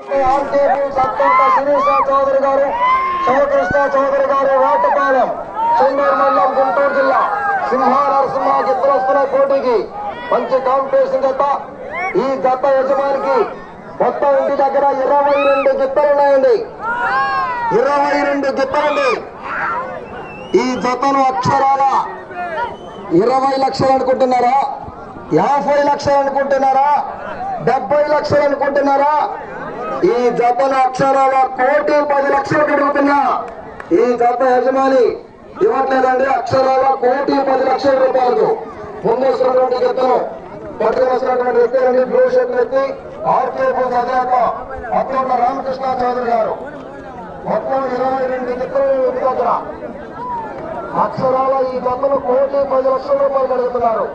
RKP సత్తోట Sirisha Chowdary garu Sivakrishna Chowdary గారు వాటపాలెం చెన్నూరు మండలం గుంటూరు జిల్లా సింహ నరసింహ గిద్దరస్తున్న పోటీకి మంచి కాంపిటీషన్ జత ఈ జత యజమానికి మొత్తం ఇంటి దగ్గర ఇరవై రెండు గిత్తలున్నాయండి ఇరవై రెండు గిత్తలండి ఈ జతను అక్షరాల ఇరవై లక్షలు అనుకుంటున్నారా యాభై లక్షలు అనుకుంటున్నారా డెబ్బై లక్షలు అనుకుంటున్నారా ఈ జతను అక్షరాల కోటి పది లక్షలు అడుగుతున్నా ఈ జత యజమాని ఇవ్వట్లేదండి అక్షరాల కోటి పది లక్షల రూపాయలకు ముందేసినటువంటి జతను పట్టుకుని వస్తున్నటువంటి వ్యక్తి అండి బ్లూ షర్ట్ వ్యక్తి ఆర్కే బుల్స్ అధినేత అత్యంత రామకృష్ణ చౌదరి గారు మొత్తం ఇరవై రెండు జతలు ఇంటి దగ్గర అక్షరాల ఈ జతను కోటి పది లక్షల రూపాయలు అడుగుతున్నారు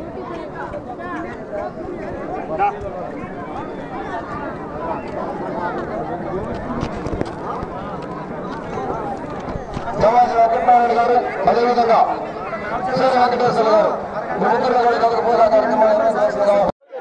జవాజీ వెంకటనారాయణ గారు అదేవిధంగా శ్రీ వెంకటేశ్వర గారు ఈ ముగ్గురు కూడా కథకు పూజా కార్యక్రమాలు నిర్వహించాల్సిందిగా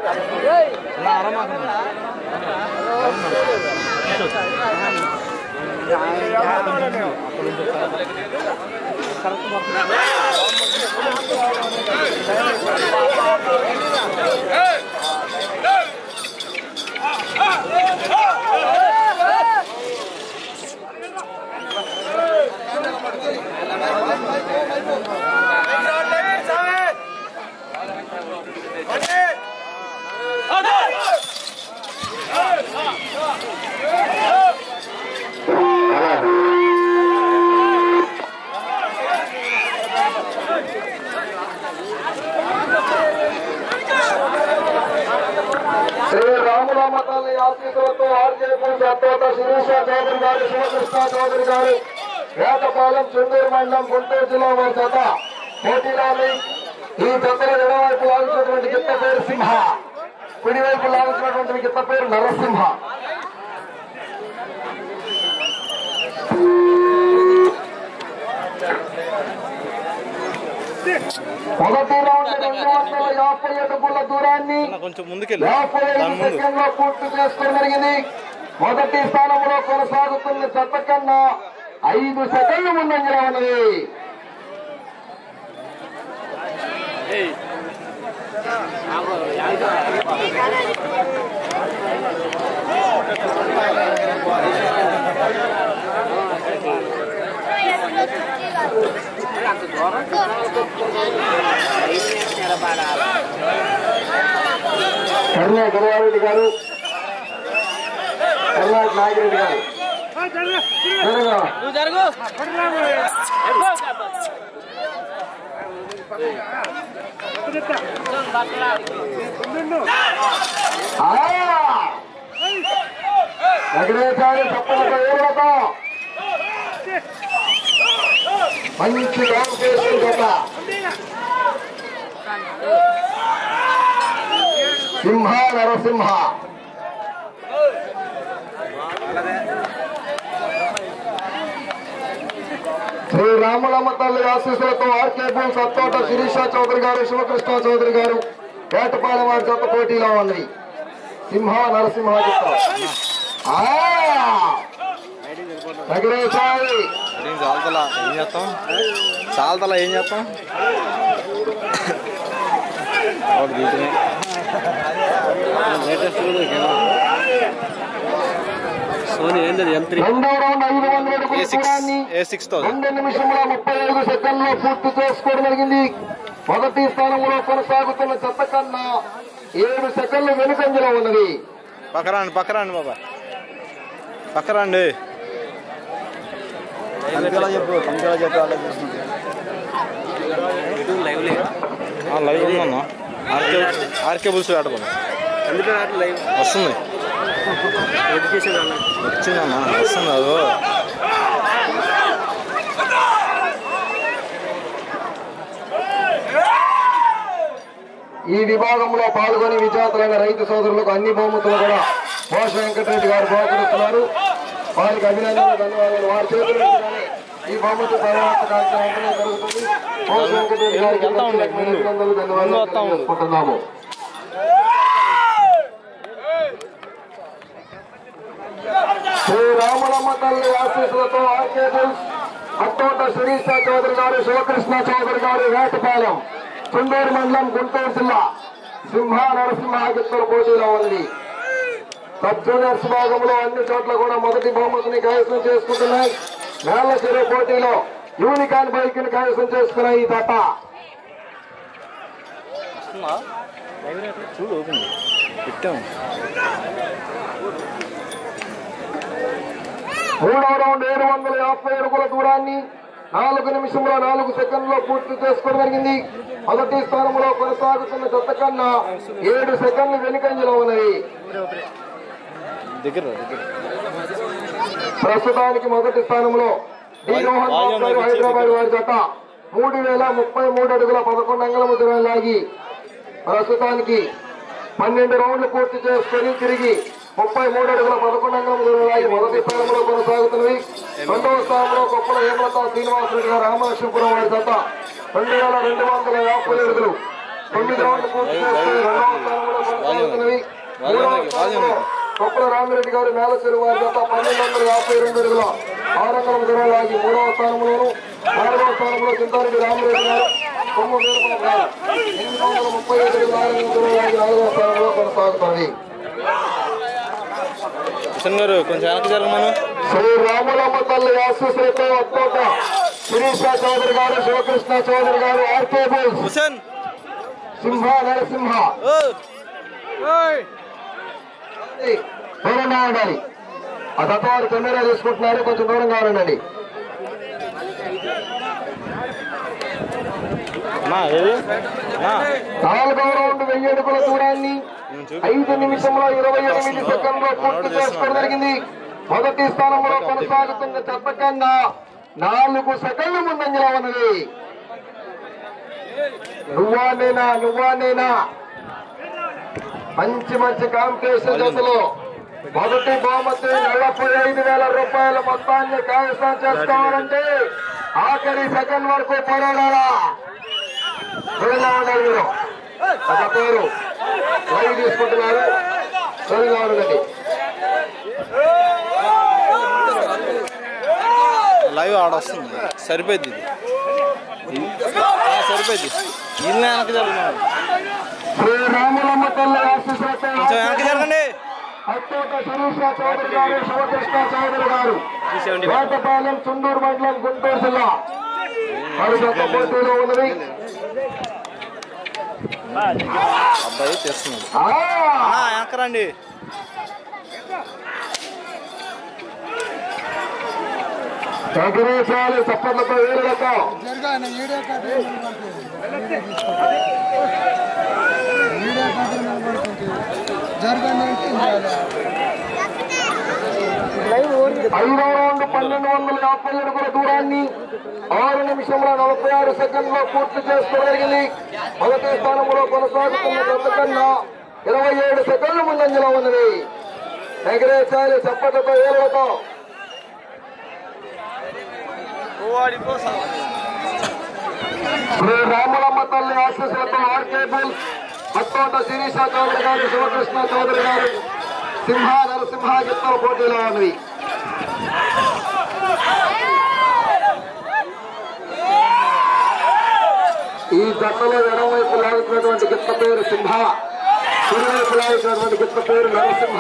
శ్రీ రామరామ తల్లి ఆశీస్సులతో ఆర్జేపూర్ సత్తోట శిరీష చౌదరి గారు శివకృష్ణ చౌదరి గారు వేటపాలెం చెందూరు మండలం గుంటూరు జిల్లా వారి జత పోటీలోని ఈ జతలో ఎడవైపు లాగుతున్నటువంటి గిత్త పేరు సింహ కుడివైపు లాగుతున్నటువంటి గిత్త పేరు నరసింహ మొదటి రౌండ్ రెండు వందల యాభై అడుగుల దూరాన్ని కొంచెం ముందుకెళ్ళి యాభై ఐదు దాని ముందు సెకండ్లో పూర్తి చేసుకోవడం జరిగింది మొదటి స్థానంలో కొనసాగుతున్న చెత్త కన్నా ఐదు సెకండ్లు ముందంజలో ఉన్నది కర్ణా గురవారెడ్డి గారు కర్ణాటక నాగిరెడ్డి గారు జరగా. నువ్వు జరుగు ఆ! వెంకటేశారి తప్పనిసరి ఏర్లతో మంచి కాంపిటీషన్ జత సింహ నరసింహ శ్రీ రాములమ్మ తల్లి ఆశీస్సులతో ఆర్కే భూమి సత్తోట శిరీష చౌదరి గారు శివకృష్ణ చౌదరి గారు వేటపాలెం వారి జత పోటీలో ఉంది సింహ నరసింహ జత ఆ! వెంకటేశారి ఏం చాలతలా ఏం చేస్తాం చాలతలా ఏం చేస్తాం ఒకటి దీంట్లోనే సోనీ ఏంటది ఎం త్రీ రెండో రౌండ్ ఐదు వందల అడుగుల ఏ సిక్స్ దూరాన్ని ఏ సిక్స్ థౌసండ్ రెండు నిమిషముల ముప్పై ఐదు సెకండ్లో పూర్తి చేసుకోవడం జరిగింది మొదటి స్థానంలో కొనసాగుతున్న చెత్త కన్నా ఏడు సెకండ్లు వెనుకంజలో ఉన్నది పక్కరాండి పక్కరాండి బాబా పక్కరాండి లైవ్ లేదు లైవ్ ఉందన్నా ఆర్కే ఆర్కే బుల్స్ ఆడుకోండి అందుకే నాకు లైవ్ వస్తుంది ఎడ్యుకేషన్ అన్న వచ్చిందన్నా వస్తుంది అదో ఈ విభాగంలో పాల్గొని విజేతలైన రైతు సోదరులకు అన్ని బహుమతులు కూడా మోష వెంకటరెడ్డి గారు బహుకరిస్తున్నారు వారికి అభినందనలు ధన్యవాదాలు వారి చేతుల మీదుగానే ఈ బహుమతి తర్వాత కార్యక్రమం జరుగుతుంది మోష వెంకటరెడ్డి గారికి వెళ్తా ఉండే ముందు. అభినందనలు ముందు ధన్యవాదాలు వస్తా ఉండు. తెలియజేసుకుంటున్నాము తల్లి ఆశీస్సులతో ఆర్కే బుల్స్ అత్తోట శిరీష చౌదరి గారు శివకృష్ణ చౌదరి గారు వేటపాలెం చుండూరు మండలం గుంటూరు జిల్లా సింహ నరసింహ గిత్తల పోటీలో ఉంది సబ్ జూనియర్స్ విభాగంలో అన్ని చోట్ల కూడా మొదటి బహుమతిని కైవసం చేసుకుంటున్నాయి వేళ్ల చెరువు పోటీలో యూనికాన్ బైక్ ని కైవసం చేసుకున్నాయి ఈ తట వస్తుందా చూడు ఓపెన్ పెట్టాము మూడవ రౌండ్ ఏడు వందల యాభై అడుగుల దూరాన్ని నాలుగు నిమిషంలో నాలుగు సెకండ్లో పూర్తి చేసుకోవడం జరిగింది మొదటి స్థానంలో కొనసాగుతున్న జత కన్నా ఏడు సెకండ్లు వెనుకంజలో ఉన్నది దగ్గర రా, దగ్గర ప్రస్తుతానికి మొదటి స్థానంలో డి మోహన్ బాబు గారు హైదరాబాద్ వారి జత మూడు వేల ముప్పై మూడు అడుగుల పదకొండు అంగళము దూరం లాగి ప్రస్తుతానికి పన్నెండు రౌండ్లు పూర్తి చేసుకొని తిరిగి ముప్పై మూడు అడుగుల పదకొండు అంగళము దూరం లాగి మొదటి స్థానంలో కొనసాగుతున్నవి రెండవ స్థానంలో కొప్పల హేమలత శ్రీనివాసరెడ్డి గారు రామలక్ష్మపురం వారి జత రెండు వేల రెండు వందల యాభై అడుగులు తొమ్మిది రౌండ్లు పూర్తి చేసుకొని రెండవ స్థానంలో కొనసాగుతున్నవి మూడవ స్థానంలో కొప్పల రామిరెడ్డి గారు మేలచెరు వారి జత పన్నెండు వందల యాభై రెండు అడుగుల ఆరంగం దూరం లాగి మూడవ స్థానంలోను నాలుగవ స్థానంలో చింతారెడ్డి రామిరెడ్డి గారు కొమ్ము వీరప్ప గారు ఎనిమిది వందల ముప్పై ఐదు అడుగుల ఆరంగం దూరం లాగి నాలుగవ స్థానంలో కొనసాగుతుంది కిషన్ గారు కొంచెం వెనక్కి జరగమను శ్రీ రాములమ్మ తల్లి ఆశీస్సులతో అత్తోట శిరీష చౌదరి గారు శివకృష్ణ చౌదరి గారు ఆర్కే బోల్స్ హుసేన్ సింహ నరసింహ ఓ దూరంగా ఉండాలి ఆ తత్వాలు కెమెరా తీసుకుంటున్నారు కొంచెం దూరంగా ఉండండి అమ్మా ఏది అమ్మా నాలుగవ రౌండ్ వెయ్యి అడుగుల దూరాన్ని నేను చూపి ఐదు నిమిషంలో ఇరవై ఎనిమిది సెకండ్లో పూర్తి చేసుకోవడం జరిగింది మొదటి స్థానంలో కొనసాగుతున్న చెత్త కన్నా నాలుగు సెకండ్ల ముందంజలో ఉన్నది నువ్వా నేనా నువ్వా నేనా మంచి మంచి కాంపిటీషన్ జతలో మొదటి బహుమతి నలభై ఐదు వేల రూపాయల మొత్తాన్ని కైవసం చేసుకోవాలంటే ఆఖరి సెకండ్ వరకు పోరాడాలా దూరంగా ఉండాలి మీరు ఒక పేరు లైవ్ తీసుకుంటున్నారు దూరంగా ఉండండి లైవ్ ఆడ వస్తుంది సరిపోయింది ఇది ఆ, సరిపోయింది ఇల్లు వెనక్కి జరుగుతున్నాడు శ్రీ రాములమ్మ తల్లి ఆశీస్సులతో కొంచెం వెనక్కి జరగండి అత్తోట శిరీష చౌదరి గారు శివకృష్ణ చౌదరి గారు వేటపాలెం చుండూరు మండలం గుంటూరు జిల్లా మరుసొక పోటీలో ఉన్నది అబ్బాయి తెస్తున్నాడు ఆ! ఆ, వెనక్కి రండి ఎగరేసాలి చప్పట్లతో ఏళ్ళతో జరగాలి వీడియో కట్ వీడియో కట్ జరగండి అంటే ఐదో రౌండ్ పన్నెండు వందల యాభై అడుగుల దూరాన్ని ఆరు నిమిషంలో నలభై ఆరు సెకండ్లో పూర్తి చేసుకోగలిగింది మొదటి స్థానంలో కొనసాగుతున్న జత కన్నా ఇరవై ఏడు సెకండ్ల ముందంజలో ఉన్నది ఎగరేసాలి చప్పట్లతో ఏళ్ళతో శ్రీ రాములమ్మ తల్లి ఆశీస్సులతో ఆర్కే బుల్స్ అత్తోట శిరీష చౌదరి గారు శివకృష్ణ చౌదరి గారు సింహ నరసింహ గిత్తల పోటీలో ఉన్నది ఈ జట్టలో ఎడమవైపు లాగుతున్నటువంటి గిత్త పేరు సింహ కుడివైపు లాగుతున్నటువంటి గిత్త పేరు నరసింహ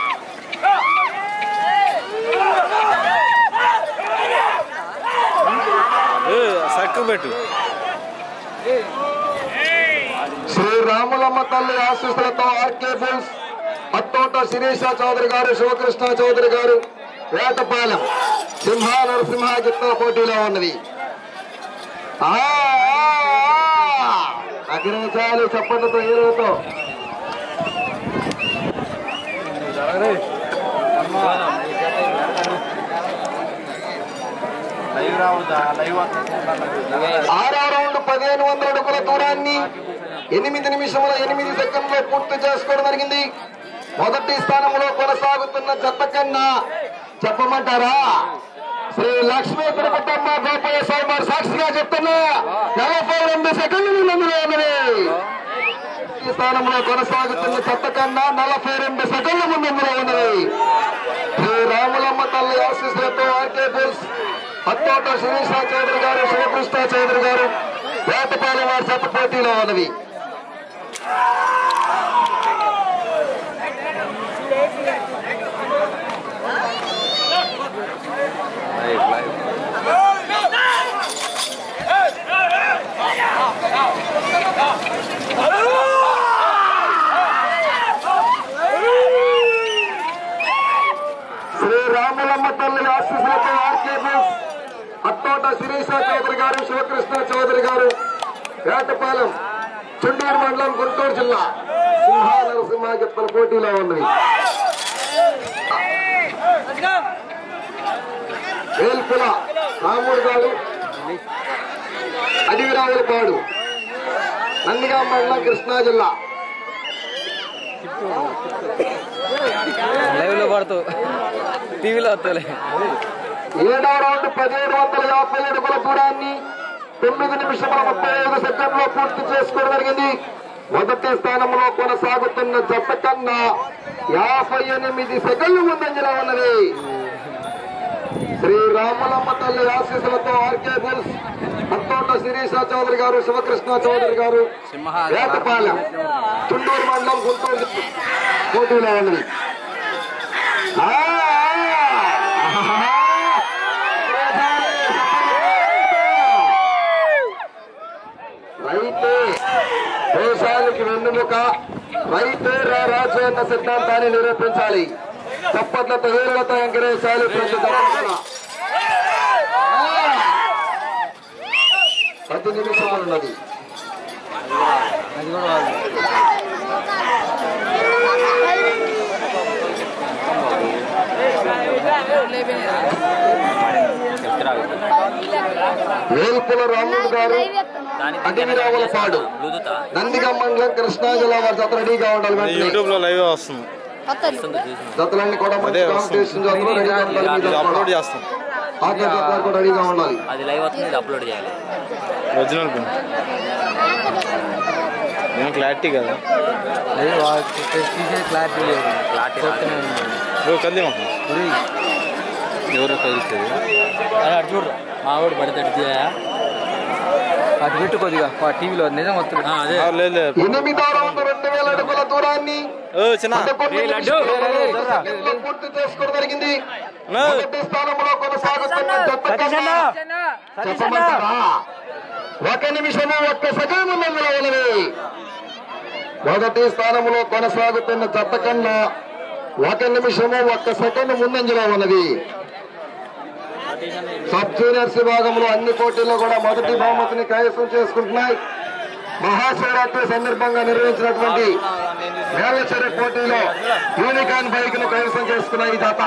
ఏ, సక్కు పెట్టు శ్రీ రాములమ్మ తల్లి ఆశీస్సులతో ఆర్కే బుల్స్ అత్తోట శిరీష చౌదరి గారు శివకృష్ణ చౌదరి గారు వేటపాలెం సింహ నరసింహ గిత్త పోటీలో ఉన్నది ఆ, ఆ, ఆ! అగ్రచాలి చప్పట్లతో ఏరుతో ఆరో రౌండ్ పదిహేను వందల అడుగుల దూరాన్ని ఎనిమిది నిమిషముల ఎనిమిది సెకండ్లో పూర్తి చేసుకోవడం జరిగింది మొదటి స్థానంలో కొనసాగుతున్న జత కన్నా చెప్పమంటారా శ్రీ లక్ష్మీ తిరుపతమ్మ గోపాల స్వామి వారి సాక్షిగా చెప్తున్నా నలభై రెండు సెకండ్లు ముందులో ఉన్నది ఈ స్థానంలో కొనసాగుతున్న చెత్త కన్నా నలభై రెండు సెకండ్ల ముందులో ఉన్నది శ్రీ రాములమ్మ తల్లి ఆశీస్సుల అత్తోట శిరీష చౌదరి గారు శివకృష్ణ చౌదరి గారు వేటపాలెం వారి జత పోటీలో ఉన్నవి శ్రీ రాములమ్మ తల్లి ఆశీస్సులతో ఆర్కే బోస్ అత్తోట శిరీష చౌదరి గారు శివకృష్ణ చౌదరి గారు వేటపాలెం చుండూరు మండలం గుంటూరు జిల్లా సింహా నరసింహ గిత్తల పోటీలో ఉన్నవి వేల్పుల రాముడు గారు అడవిరావులపాడు నందిగా మండలం కృష్ణా జిల్లా లైవ్ లో పడుతూ టీవీలో వస్తలే ఏడవ రౌండ్ పదిహేడు వందల యాభై అడుగుల దూరాన్ని తొమ్మిది నిమిషముల ముప్పై ఐదు సెకండ్లో పూర్తి చేసుకోవడం జరిగింది మొదటి స్థానంలో కొనసాగుతున్న జత కన్నా యాభై ఎనిమిది సెకండ్లు ముందంజలో ఉన్నది శ్రీ రాములమ్మ తల్లి ఆశీస్సులతో ఆర్కే బుల్స్ అత్తోట శిరీష చౌదరి గారు శివకృష్ణ చౌదరి గారు వేటపాలెం చుండూరు మండలం గుంటూరు జిల్లా పోటీలో ఉన్నది ఆ, రైతే దేశానికి వెన్నుముక రైతే రా రాజు అన్న సిద్ధాంతాన్ని నిరూపించాలి చప్పట్లతో వేరులతో ఎంకరేజాలి ప్రతి దళం పది నిమిషాలు ఉన్నది అది కూడా వాళ్ళు వేల్పుల రాముడు గారు అడవిరావుల పాడు నందిగా మండలం కృష్ణా జిల్లా వారి జత రెడీగా ఉండాలి వెంటనే. యూట్యూబ్ లో లైవ్ వస్తుంది జతలన్నీ కూడా మంచి అదే వస్తుంది. కాంపిటీషన్ జతలు రెడీగా ఉండాలి మీ ఇది జత అప్లోడ్ కూడా. చేస్తాం ఆఖరి జత వారు కూడా రెడీగా ఉండాలి అది లైవ్ వస్తుంది ఇది అప్లోడ్ చేయాలి ఒరిజినల్ పిన్ ఏం క్లారిటీ కదా తీసే క్లారిటీ లేదు క్లారిటీ ఓ కంది మాకు ఎవరో కలుస్తుంది అది అటు చూడరు మా వాడు పడితే అటు తీయా అటు పెట్టు కొద్దిగా టీవీలో నిజం వస్తుంది అదే లేదు లేదు ఎనిమిదో రౌండ్ రెండు వేల అడుగుల దూరాన్ని ఓ చిన్న పదకొండు ఏ లడ్డు. నిమిషాల సెకండ్లో పూర్తి చేసుకోవడం జరిగింది నా. మొదటి స్థానంలో కొనసాగుతున్న జత కన్నా చెప్పమంటారా ఒక నిమిషము ఒక్క సెకండ్ ముందులో ఉన్నది మొదటి స్థానంలో కొనసాగుతున్న జత కన్నా ఒక నిమిషము ఒక్క సెకండ్ ముందంజలో ఉన్నది సబ్ జూనియర్స్ విభాగంలో అన్ని పోటీల్లో కూడా మొదటి బహుమతిని కైవసం చేసుకుంటున్నాయి మహాశివరాత్రి సందర్భంగా నిర్వహించినటువంటి మేళచరి పోటీలో యూనికాన్ బైక్ ను కైవసం చేసుకున్న ఈ జత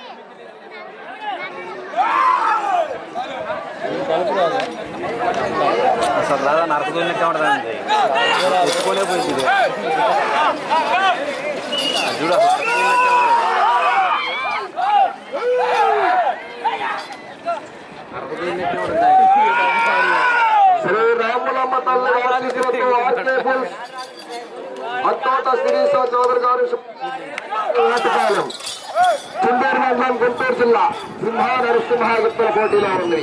అసలు రాదా నరకుతున్నట్టే ఉంటుందండి ఎత్తుకోలే పోయింది ఇది. అది చూడు అసలు నరకుతున్నట్టే ఉంటుంది. నరకుతున్నట్టే ఉంటుంది శ్రీ రాములమ్మ తల్లి ఆశీస్సులతో ఆర్కే బుల్స్ అత్తోట శిరీష చౌదరి గారు నాటకాలం చుండూరు మండలం గుంటూరు జిల్లా సింహ నరసింహ గుప్తుల పోటీలో ఉంది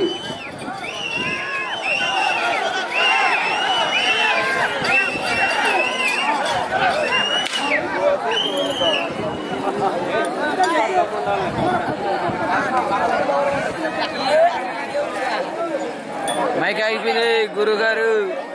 మైక్ అయిపోయింది గురుగారు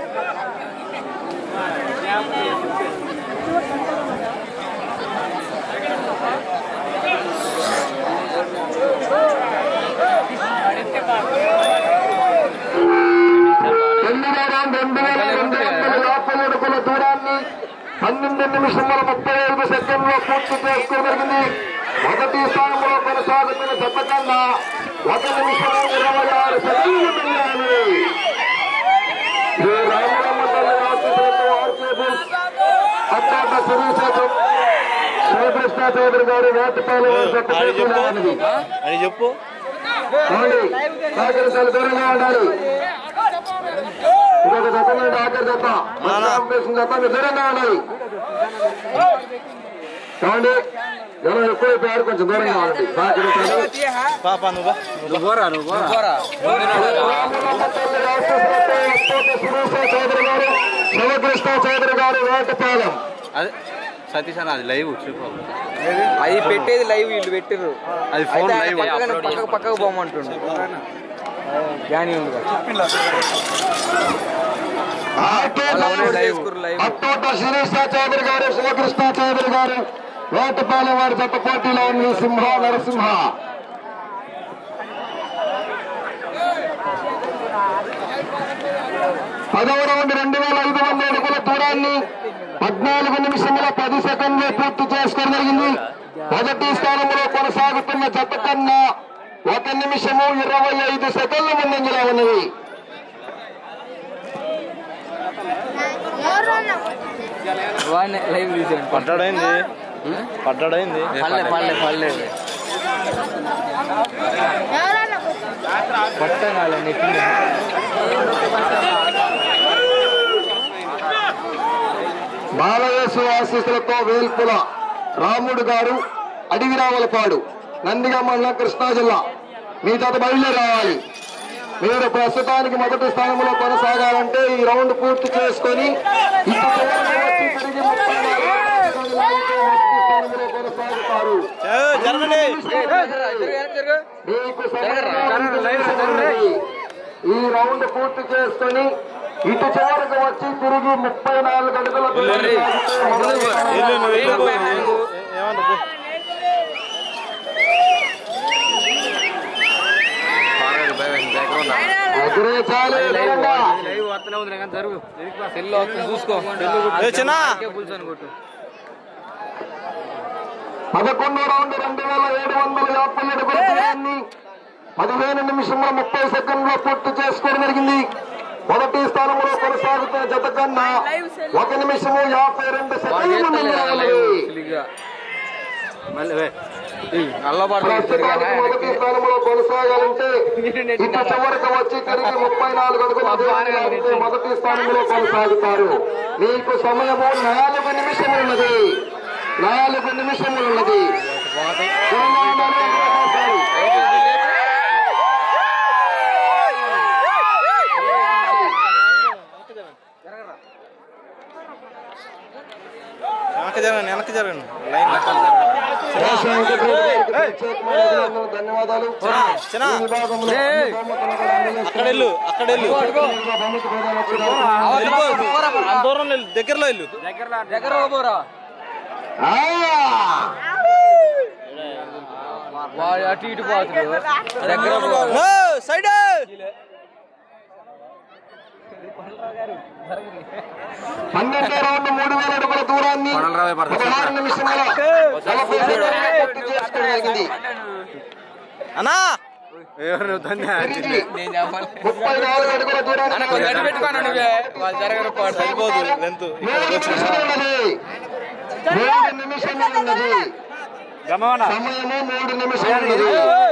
ఎనిమిదో రౌండ్ రెండు వేల రెండు వందల యాభై అడుగుల దూరాన్ని పన్నెండు నిమిషముల ముప్పై ఐదు సెకండ్లో పూర్తి చేసుకోగలిగింది మొదటి స్థానంలో కొనసాగుతున్న దెబ్బ కన్నా ఒక నిమిషం ఇరవై ఆరు సెకండ్లు మిగిలాయి శ్రీ రామలమ్మ తల్లి ఆశీస్సులతో ఆర్కే బుల్స్ అత్యంత శిరీష చౌ- శివకృష్ణ చౌదరి గారు వేటపాలెం అని చెప్పు సెక్రటరీ అని చెప్పు ఏమండి? సహకరించాలి దూరంగా ఉండాలి ఇంకొక జత నుండి ఆఖరి జత మంచి కాంపిటీషన్ జత మీరు దూరంగా ఉండాలి ఏమండి జనం ఎక్కువైపోయారు కొంచెం దూరంగా ఉండండి బాగా జరుగుతుంది పాప నువ్వు నువ్వు పోరా నువ్వు పోరా చౌదరి గారు శివకృష్ణ చౌదరి గారు వేటపాలెం అదే సతీష్ అన్న అది లైవ్ చెప్పు అది పెట్టేది లైవ్ వీళ్ళు పెట్టిర్రు అది ఫోన్ అయితే లైవ్ ఆయన పక్కకు పక్కకు పక్కకు పోమంటుండు జ్ఞాని ఉంది కదా అత్తోట శిరీష చౌదరి గారు శివకృష్ణ చౌదరి గారు వేటపాలెం వారి జత పోటీలో ఉంది సింహ నరసింహ పదవ రౌండ్ రెండు వేల ఐదు వందల అడుగుల దూరాన్ని పద్నాలుగు నిమిషముల పది సెకండ్లు పూర్తి చేసుకోవడం జరిగింది మొదటి స్థానంలో కొనసాగుతున్న జత కన్నా ఒక నిమిషము ఇరవై ఐదు సెకండ్ల ముందంజలో ఉన్నది వాడిని లైవ్ తీసేయండి పడ్డాడైంది పడ్డాడైంది పల్లె పల్లె పల్లె పట్టణాలు నెట్టింది బాలయేసు ఆశీస్సులతో వేల్పుల రాముడు గారు అడవిరావులపాడు నందిగా మండలం కృష్ణా జిల్లా మీ జత బయలుదేరి రావాలి మీరు ప్రస్తుతానికి మొదటి స్థానంలో కొనసాగాలంటే ఈ రౌండ్ పూర్తి చేసుకొని ఇటు చివరికి వచ్చి తిరిగి ముప్పై నాలుగు సెకండ్ల మొదటి స్థానంలో కొనసాగుతారు జరగండి మీకు సమయం ఈ రౌండ్ పూర్తి చేసుకొని ఇటు చివరకు వచ్చి తిరిగి ముప్పై నాలుగు అడుగుల దూరం సాగితే వెళ్ళు నువ్వు వెళ్ళు. మొదటి ఏమన్నా పో. ఎదురేచాలి ఎదురుగా. లైవ్ వస్తూనే ఉంది కానీ జరుగు సెల్ వస్తుంది చూసుకో ఏ చిన్న కూర్చొని కొట్టు పదకొండో రౌండ్ రెండు వేల ఏడు వందల యాభై అడుగుల దూరాన్ని పదిహేను నిమిషంలో ముప్పై సెకండ్లో పూర్తి చేసుకోవడం జరిగింది మొదటి స్థానంలో కొనసాగుతున్న జత కన్నా ఒక నిమిషము యాభై రెండు సెకండ్లు ముందంజలో ఉన్నది. మళ్ళీ వే. అల్లబాటు ప్రస్తుతానికి మొదటి స్థానంలో కొనసాగాలంటే ఇటు చివరకు వచ్చి తిరిగి ముప్పై నాలుగు అడుగుల దూరాన్ని లాగితే మొదటి స్థానంలో కొనసాగుతారు మీకు సమయము నాలుగు నిమిషములు ఉన్నది నాలుగు నిమిషములు ఉన్నది తెలంగాణలో అవకాశాలు. వెనక్కి జరగండి వెనక్కి జరగండి లైన్ శేషం వెంకటరెడ్డి గారికి ప్రత్యేకమైన అభినందనలు, ధన్యవాదాలు చిన్న ఈ విభాగంలో అన్ని బహుమతులను కూడా అందజేస్తున్నారు. అక్కడ వెళ్ళు అక్కడ వెళ్ళు బహుమతి ప్రదానం వచ్చిన వెళ్ళిపో. అంత దూరం వెళ్ళు దగ్గరలో వెళ్ళు దగ్గర పోరా ఆ! వాడు అటు ఇటు పోతుడు దగ్గర పో. ఓ, సైడ్ పన్నెండో రౌండ్ మూడు వేల అడుగుల దూరాన్ని కొడలరావే పడతాయి. పదహారు నిమిషంలో నలభై సెకండ్లు పూర్తి చేసుకోవడం జరిగింది అన్నా ఎవరు ధన్య తిరిగి నేను చెప్పాలి ముప్పై నాలుగు అడుగుల దూరాన్ని అన్న కొంచెం అటు పెట్టుకోను నువ్వే వాళ్ళు జరగరు పాడు సరిపోదు లెంత్ మూడు నిమిషాలు ఉన్నది మూడు నిమిషాలు ఉన్నది గమవన సమయము మూడు నిమిషాలు ఉన్నది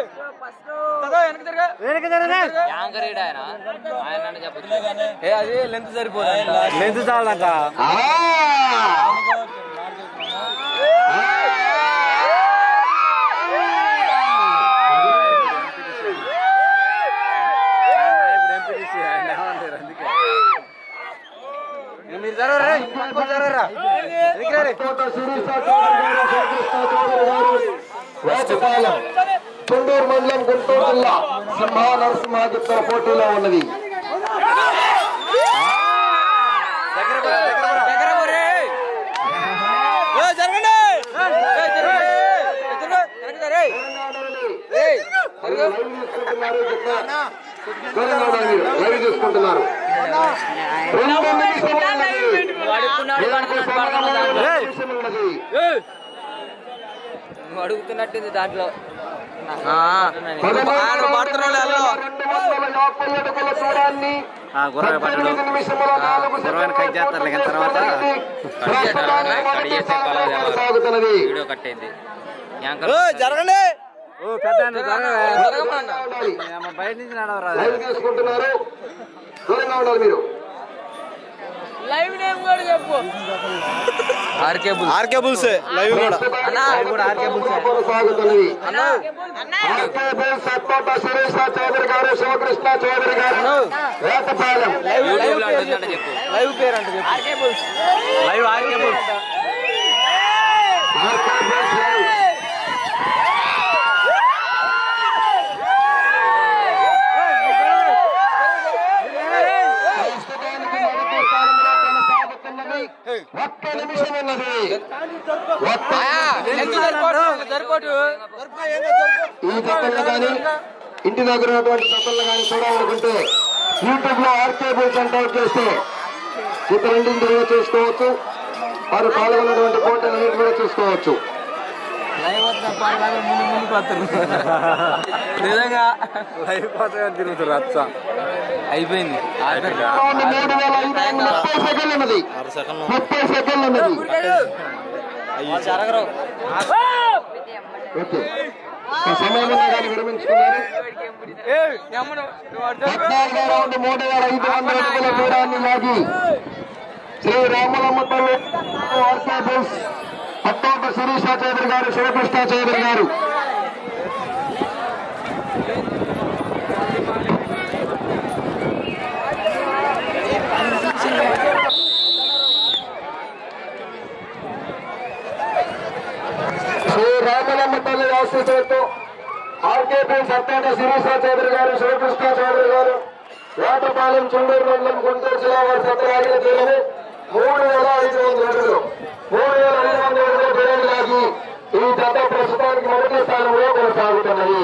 ఏ అది లెంత్ సరిపోదు లెంత్ చాలంట ఆ! మీరు జరగరా జరగరా కోట శిరీష చౌదరి గారు, శివకృష్ణ చౌదరి గారు, వేటపాలెం, చుండూరు మండలం గుంటూరు జిల్లా సింహ నరసింహాదిత్య పోటీలో ఉన్నది దగ్గర పోరే ఏ, జరగండి లైవ్ తీసుకుంటున్నారు చెప్తా. దూరంగా ఉండాలి మీరు. లైవ్ తీసుకుంటున్నారు రెండు నిమిషములు ఉన్నది. మీకు సమయము రెండు నిమిషములు ఉన్నది. నువ్వు అడుగుతున్నట్టుంది దాంట్లో పదమూడు పడుతున్నాడు రెండు వందల యాభై అడుగుల దూరాన్ని గుర్రగా పట్టడం పద్దెనిమిది నిమిషముల నాలుగు గుర్రవాన్ని కట్ చేస్తారులే కానీ తర్వాత ప్రస్తుతానికి మొదటి స్థానంలో కొనసాగుతున్నది వీడియో కట్ అయింది ఓ, జరగండి ఓ పెద్ద జరగవే జరగమన్నా. ఉండాలి. బయట నుంచి నడవరా లైవ్ తీసుకుంటున్నారు దూరంగా ఉండాలి మీరు లైవ్ నేమ్ కూడా చెప్పు ఆర్కే బుల్ ఆర్కే బుల్సే లైవ్ కూడా కొనసాగుతున్నది ఆర్కే బుల్ సత్తోట సురేష్ చౌదరి గారు శివకృష్ణ చౌదరి గారు వేటపాలెం యూట్యూబ్ లో ఉంటుందంట చెప్పు లైవ్ పేరు అంటే చెప్పు. RK Bulls live RK Bull RK Bulls live. ప్రస్తుతానికి మొదటి స్థానంలో కొనసాగుతున్నది. ఒక్క నిమిషం ఉన్నది ఒక్క సరిపోటు ఈ తప్పలను కానీ ఇంటి దగ్గర ఉన్నటువంటి తప్పలను కానీ చూడాలనుకుంటే యూట్యూబ్ లో ఆర్కే బుల్స్ అంటే అవుట్ చేస్తే ఇక రెండింటి కూడా చూసుకోవచ్చు వారు పాల్గొన్నటువంటి పోటీలన్నింటి కూడా చూసుకోవచ్చు నిజంగా లైవ్ కోసం తిరుగుతారు రచ్చ అయిపోయింది ఆఖరి. రౌండ్ మూడు వేల ఐదు వందల ముప్పై సెకండ్లు ఉన్నది ఆరు సెకండ్ ముప్పై సెకండ్లు ఉన్నది ఓకే ఈ సమయం ఉన్నా కానీ విరమించుకున్నారు ఏయ్, ఎమ్మను, నువ్వు అటు చెప్పు. పద్నాలుగో రౌండ్ మూడు వేల ఐదు వందల అడుగుల దూరాన్ని లాగి శ్రీ రామలమ్మ తల్లి ఆర్కే బోస్ పట్టోట శిరీష చౌదరి గారు శివకృష్ణ చౌదరి గారు శ్రీ రామలమ్మ తల్లి ఆశీస్సులతో ఆర్కేపీ సత్తాట శిరీష చౌదరి గారు శివకృష్ణ చౌదరి గారు వేటపాలెం చుండూరు మండలం గుంటూరు జిల్లా వారి సత్యరాగిన తీరని మూడు వేల ఐదు వందల అడుగులు మూడు వేల ఐదు వందల అడుగుల దూరం లాగి ఈ జత ప్రస్తుతానికి మొదటి స్థానంలో కొనసాగుతున్నది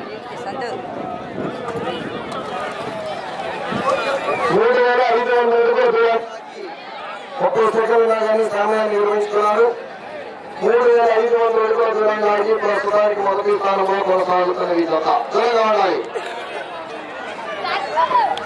మూడు వేల ఐదు వందల అడుగుల దూరం ముప్పై సెకండ్లు కానీ సమయాన్ని నిర్వహించుకున్నారు మూడు వేల ఐదు వందల అడుగుల దూరం లాగి ప్రస్తుతానికి మొదటి స్థానంలో కొనసాగుతున్నది ఈ జత దూరంగా ఉండాలి